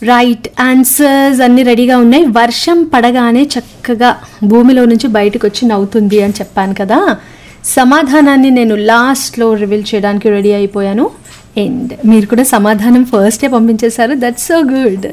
right answers అన్ని రెడీగా ఉన్నాయి వర్షం పడగానే చక్కగా భూమిలో నుంచి బయటకు వచ్చి నవ్వుతుంది అని చెప్పాను కదా సమాధానాన్ని నేను లాస్ట్లో రివీల్ చేయడానికి రెడీ అయిపోయాను అండ్ మీరు కూడా సమాధానం ఫస్టే పంపించేశారు దట్స్ సో గుడ్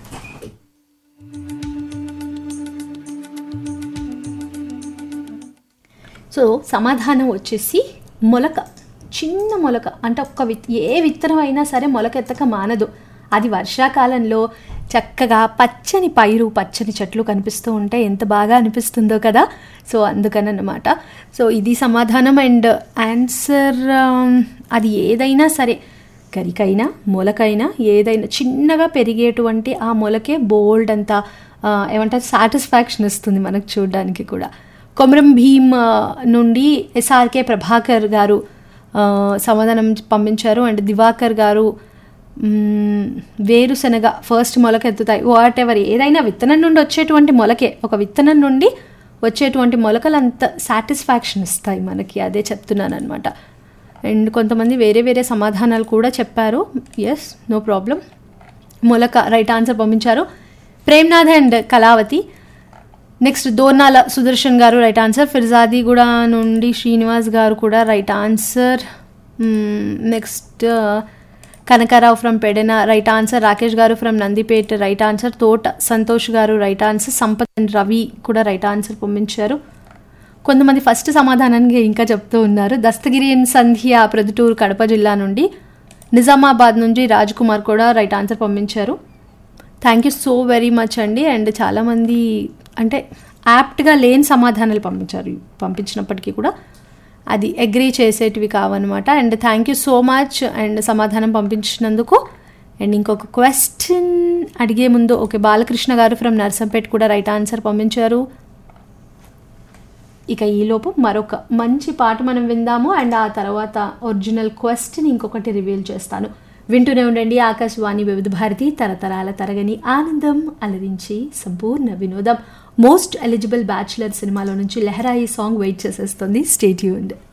సో సమాధానం వచ్చేసి మొలక చిన్న మొలక అంటే ఒక్క విత్ ఏ విత్తనం అయినా సరే మొలక ఎత్తక మానదు అది వర్షాకాలంలో చక్కగా పచ్చని పైరు పచ్చని చెట్లు కనిపిస్తూ ఉంటే ఎంత బాగా అనిపిస్తుందో కదా సో అందుకనమాట సో ఇది సమాధానం అండ్ ఆన్సర్ అది ఏదైనా సరే గరికైనా మొలకైనా ఏదైనా చిన్నగా పెరిగేటువంటి ఆ మొలకే బోల్డ్ అంత ఆ, ఏమంటారు సాటిస్ఫాక్షన్ ఇస్తుంది మనకు చూడడానికి కూడా కొమరం భీమ్ ఆ, నుండి ఎస్ఆర్కే ప్రభాకర్ గారు ఆ, సమాధానం పంపించారు అండ్ దివాకర్ గారు మ్మ్, వేరుశనగ ఫస్ట్ మొలక ఎత్తుతాయి వాట్ ఎవర్ ఏదైనా విత్తనం నుండి వచ్చేటువంటి మొలకే ఒక విత్తనం నుండి వచ్చేటువంటి మొలకలు అంత సాటిస్ఫాక్షన్ ఇస్తాయి మనకి అదే చెప్తున్నాను అనమాట అండ్ కొంతమంది వేరే వేరే సమాధానాలు కూడా చెప్పారు ఎస్ నో ప్రాబ్లం మొలక రైట్ ఆన్సర్ పంపించారు ప్రేమ్నాథ్ అండ్ కళావతి నెక్స్ట్ దోర్నాల సుదర్శన్ గారు రైట్ ఆన్సర్ ఫిర్జాదిగూడ నుండి శ్రీనివాస్ గారు కూడా right answer next Kanakarao from Pedana right answer Rakesh గారు from Nandipeta right answer Thota Santosh గారు right answer Sampath and Ravi కూడా రైట్ ఆన్సర్ పంపించారు కొంతమంది ఫస్ట్ సమాధానానికి ఇంకా చెప్తూ ఉన్నారు దస్తగిరి అండ్ సంధ్య ప్రొద్దుటూరు కడప జిల్లా నుండి నిజామాబాద్ నుంచి రాజ్ కుమార్ కూడా రైట్ ఆన్సర్ పంపించారు thank you so very much అండి అండ్ చాలామంది అంటే యాప్ట్గా లేని సమాధానాలు పంపించారు పంపించినప్పటికీ కూడా అది అగ్రీ చేసేటివి కావన్నమాట and thank you so much and సమాధానం పంపించినందుకు అండ్ ఇంకొక క్వశ్చన్ అడిగే ముందు ఓకే బాలకృష్ణ గారు ఫ్రమ్ నర్సంపేట్ కూడా రైట్ ఆన్సర్ పంపించారు ఇక ఈలోపు మరొక మంచి పాట మనం విందాము అండ్ ఆ తర్వాత ఒరిజినల్ క్వశ్చన్ ఇంకొకటి రివీల్ చేస్తాను వింటూనే ఉండండి ఆకాశవాణి వివిధ భారతి తరతరాల తరగని ఆనందం అలరించి సంపూర్ణ వినోదం మోస్ట్ ఎలిజిబుల్ బ్యాచులర్ సినిమాలో నుంచి లెహరాయి సాంగ్ వెయిట్ చేసేస్తుంది స్టేట్యూన్డ్